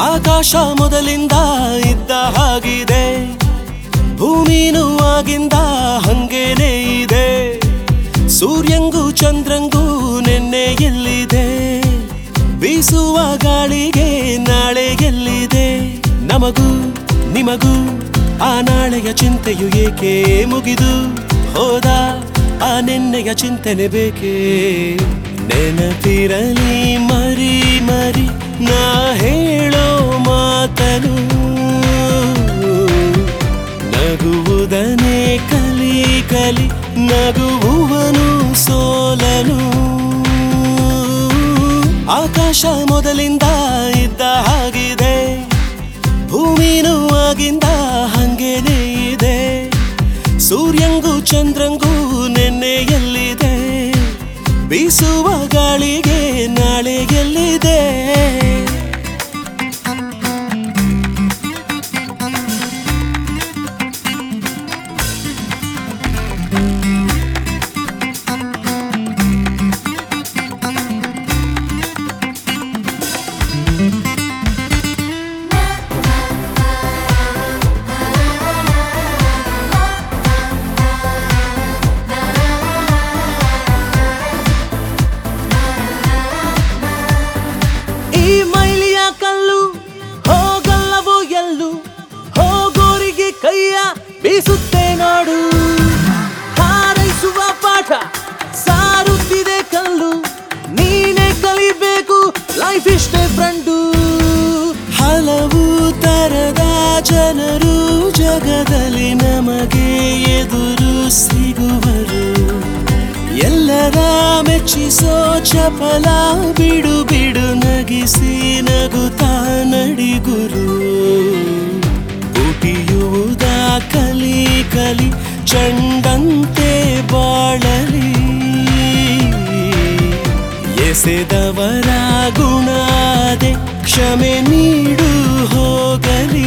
ಆಕಾಶ ಮೊದಲಿಂದ ಇದ್ದ ಹಾಗಿದೆ ಭೂಮಿನೂ ಆಗಿಂದ ಹಂಗೇನೇ ಇದೆ ಸೂರ್ಯಂಗೂ ಚಂದ್ರಂಗೂ ನಿನ್ನೆ ಎಲ್ಲಿದೆ ಬೀಸುವ ಗಾಳಿಗೆ ನಾಳೆ ಎಲ್ಲಿದೆ ನಮಗೂ ನಿಮಗೂ ಆ ನಾಳೆಯ ಚಿಂತೆಯು ಏಕೆ ಮುಗಿದು ಹೋದ ಆ ನಿನ್ನೆಯ ಚಿಂತನೆ ಬೇಕೇ ನೆನಪಿರಲಿ ಮರಿ ಮರಿ ನಾ ಹೇಳೋ ಮಾತನು ನಗುವುದನೇ ಕಲಿ ಕಲಿ ನಗುವನು ಸೋಲನು ಆಕಾಶ ಮೊದಲಿಂದ ಇದ್ದ ಹಾಗಿದೆ ಭೂಮಿನೂ ಆಗಿಂದ ಹಂಗೇನೇ ಇದೆ ಸೂರ್ಯಂಗೂ ಚಂದ್ರಂಗೂ ನಿನ್ನೆ ಎಲ್ಲಿದೆ ಬೀಸುವ ಗಾಳಿಗೆ ನಾಳೆ ಎಲ್ಲಿದೆ ಈ ಮೈಲಿಯ ಕಲ್ಲು ಹೋಗಲ್ಲವು ಎಲ್ಲೂ ಹೋಗೋರಿಗೆ ಕೈಯ ಬೀಸುತ್ತೆ ನೋಡು ಹಾರೈಸುವ ಪಾಠ ಸಾರುತ್ತಿದೆ ಕಲ್ಲು ನೀನೇ ಕಲಿಬೇಕು ಲೈಫ್ ಇಷ್ಟೇ ಫ್ರೆಂಡು ಹಲವು ತರದ ಜನರು ಜಗದಲ್ಲಿ ನಮಗೆ ಎದುರು ಸಿಗುವರು ಎಲ್ಲರ ಮೆಚ್ಚಿಸೋ ಚಪಲ ಬಿಡು ಬಿಡು ನಗಿಸಿ ನಗುತ್ತಾ ನಡಿಗುರು ಪುಟಿಯುವುದ ಕಲಿ ಕಲಿ ಚಂಡಂತೆ ಬಾಳಲಿ ಎಸೆದವರ ಗುಣಾದೆ ಕ್ಷಮೆ ನೀಡು ಹೋಗಲಿ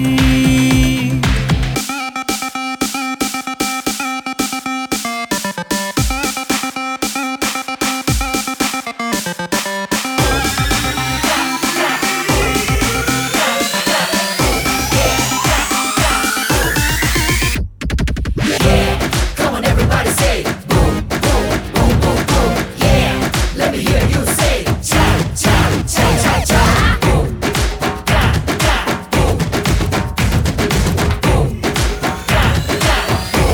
Come on, everybody say boom, boom, boom, boom, boom. Yeah, let me hear you say cha, cha, cha, cha, cha. Boom, ga, ga, boom, boom, ga, ga, boom.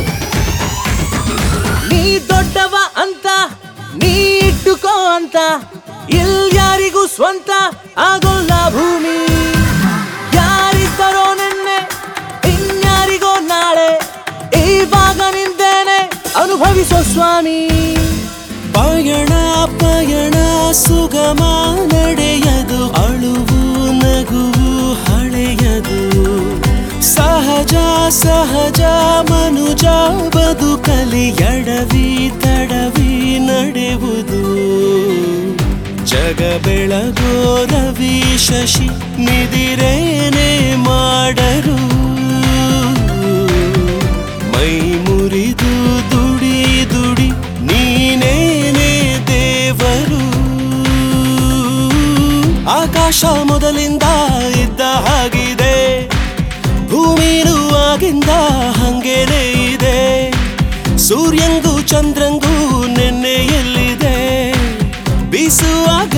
ನೀ ದೊಡ್ಡವ ಅಂತ ನೀ ಇಟ್ಟುಕೋ ಅಂತ ಇಲ್ಯಾರಿಗೂ ಸ್ವಂತ ಆಗೋಲ್ಲ ಭೂಮಿ ಯಾರಿದ್ದರೋ ನಿನ್ನೆ ಇನ್ಯಾರಿಗೋ ನಾಳೆ ಇವಾಗ ನಿಂದೇನೆ ಅನುಭವಿಸೋ ಸ್ವಾಮಿ ಪಯಣ ಪಯಣ ಸುಗಮ ನಡೆಯದು ಅಳುವು ನಗುವು ಹಳೆಯದು ಸಹಜ ಸಹಜ ಮನುಜ ಬದುಕಲಿ ಎಡವಿ ತಡವಿ ನಡೆಯುವುದು ಜಗ ಬೆಳಗೋ ರವಿ ಶಶಿ ನಿದಿರೇನೆ ಮಾಡರು ಮೈ ಮುರಿದು ದುಡಿ ದುಡಿ ನೀನೇನೆ ದೇವರು ಆಕಾಶ ಮೊದಲಿಂದ ಇದ್ದ ಹಾಗಿದೆ ಭೂಮಿನೂ ಆಗಿಂದ ಹಂಗೇನೇ ಇದೆ ಸೂರ್ಯಂಗೂ ಚಂದ್ರಂಗೂ ನಿನ್ನೆ ಎಲ್ಲಿದೆ ಬೀಸುವ